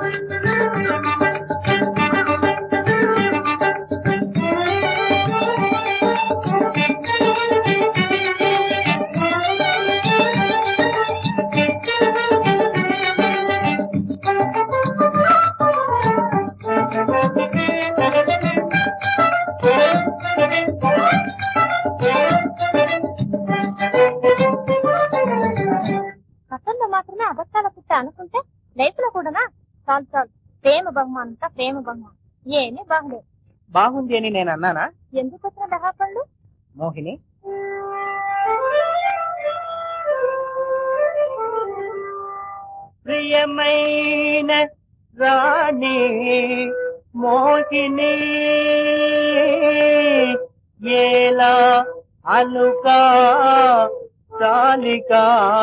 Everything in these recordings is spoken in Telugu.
కథల్లో మాత్రమే అబద్ధాల పుట్ట అనుకుంటే లైఫ్ లో కూడానా చాలు చాలు ప్రేమ బహుమానం అంతా ప్రేమ బహుమానం ఏమీ బాగులేదు బాగుంది అని నేను అన్నానా ఎందుకు వచ్చిన దహాపళ్ళు మోహిని ప్రియమైన రాణి మోహిని ఏలా అలుకా చాలికా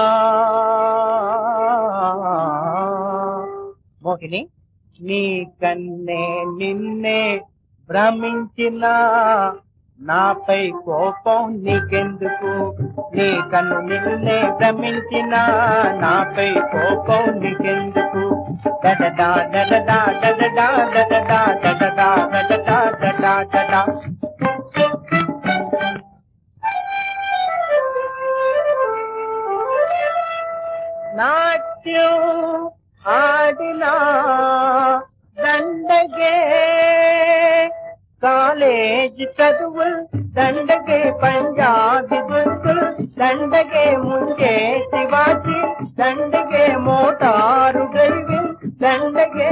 మోహిని నీ కన్నే నిన్నే భ్రమించిన నాపై కోపం నీకెందుకు నీ కన్ను నిన్నే భ్రమించిన నాపై కోపం నీకెందుకు డడడా డడడా డడడా డడడా డడడా డడడా డడడా డడా నాట్యం ఆడినా దండగే కాలేజ్ చదువులు దండగే పంజాబీ దుస్తులు దండగే ముందే శివాజీ దండగే మోటారు డ్రైవింగ్ దండగే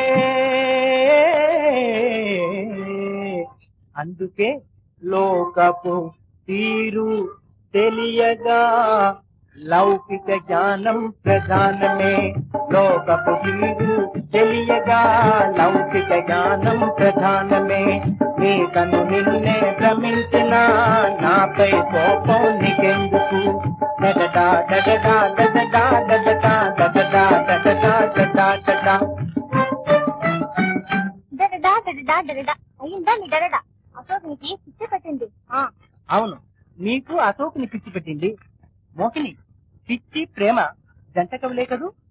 అందుకే లోకపు తీరు తెలియగా లౌకిక జ్ఞానం ప్రధానమే లోకపు తీరు తెలియగా లౌకిక జ్ఞానం ప్రధానమే నీ కను నిన్నే భ్రమించిన నాపై కోపం నీకెందుకు డడడా డడడా డడడా డడడా డడడా డడడా డడడా డడడా డడడా డడడా డడడా అయ్యిందా నీ డడడా అశోక్ నీకు పిచ్చి పెట్టింది ఆ అవును నీకు అశోక్ని పిచ్చి పెట్టింది మోహిని పిచ్చి ప్రేమ జంట కవులే కదూ